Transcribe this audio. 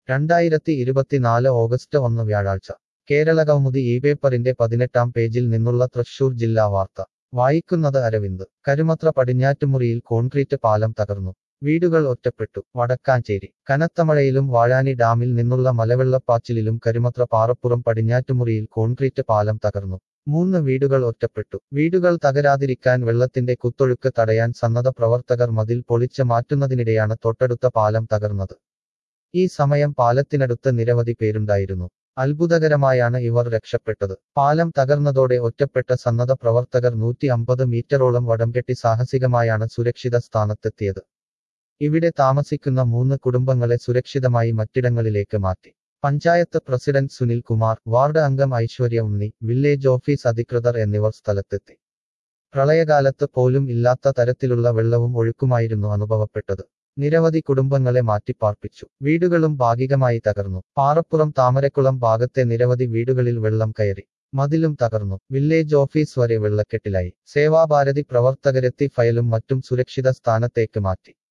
രണ്ടായിരത്തി ഇരുപത്തിനാല് ഓഗസ്റ്റ് ഒന്ന് വ്യാഴാഴ്ച കേരള കൗമുദി ഈ പേപ്പറിന്റെ പതിനെട്ടാം പേജിൽ നിന്നുള്ള തൃശൂർ ജില്ലാ വാർത്ത വായിക്കുന്നത് അരവിന്ദ് കരുമത്ര പടിഞ്ഞാറ്റുമുറിയിൽ കോൺക്രീറ്റ് പാലം തകർന്നു വീടുകൾ ഒറ്റപ്പെട്ടു വടക്കാഞ്ചേരി കനത്ത മഴയിലും വാഴാനി ഡാമിൽ നിന്നുള്ള മലവെള്ളപ്പാച്ചിലിലും കരുമത്ര പാറപ്പുറം പടിഞ്ഞാറ്റുമുറിയിൽ കോൺക്രീറ്റ് പാലം തകർന്നു മൂന്ന് വീടുകൾ ഒറ്റപ്പെട്ടു വീടുകൾ തകരാതിരിക്കാൻ വെള്ളത്തിന്റെ കുത്തൊഴുക്ക് തടയാൻ സന്നദ്ധ പ്രവർത്തകർ മതിൽ പൊളിച്ച് മാറ്റുന്നതിനിടെയാണ് തൊട്ടടുത്ത പാലം തകർന്നത് ഈ സമയം പാലത്തിനടുത്ത് നിരവധി പേരുണ്ടായിരുന്നു അത്ഭുതകരമായാണ് ഇവർ രക്ഷപ്പെട്ടത് പാലം തകർന്നതോടെ ഒറ്റപ്പെട്ട സന്നദ്ധ പ്രവർത്തകർ നൂറ്റി അമ്പത് മീറ്ററോളം വടംകെട്ടി സാഹസികമായാണ് സുരക്ഷിത സ്ഥാനത്തെത്തിയത് ഇവിടെ താമസിക്കുന്ന മൂന്ന് കുടുംബങ്ങളെ സുരക്ഷിതമായി മറ്റിടങ്ങളിലേക്ക് മാറ്റി പഞ്ചായത്ത് പ്രസിഡന്റ് സുനിൽ കുമാർ വാർഡ് അംഗം ഐശ്വര്യ ഉണ്ണി വില്ലേജ് ഓഫീസ് അധികൃതർ എന്നിവർ സ്ഥലത്തെത്തി പ്രളയകാലത്ത് പോലും ഇല്ലാത്ത തരത്തിലുള്ള വെള്ളവും ഒഴുക്കുമായിരുന്നു അനുഭവപ്പെട്ടത് നിരവധി കുടുംബങ്ങളെ മാറ്റിപ്പാർപ്പിച്ചു വീടുകളും ഭാഗികമായി തകർന്നു പാറപ്പുറം താമരക്കുളം ഭാഗത്തെ നിരവധി വീടുകളിൽ വെള്ളം കയറി മതിലും തകർന്നു വില്ലേജ് ഓഫീസ് വരെ വെള്ളക്കെട്ടിലായി സേവാഭാരതി പ്രവർത്തകരെത്തി ഫയലും മറ്റും സുരക്ഷിത സ്ഥാനത്തേക്ക് മാറ്റി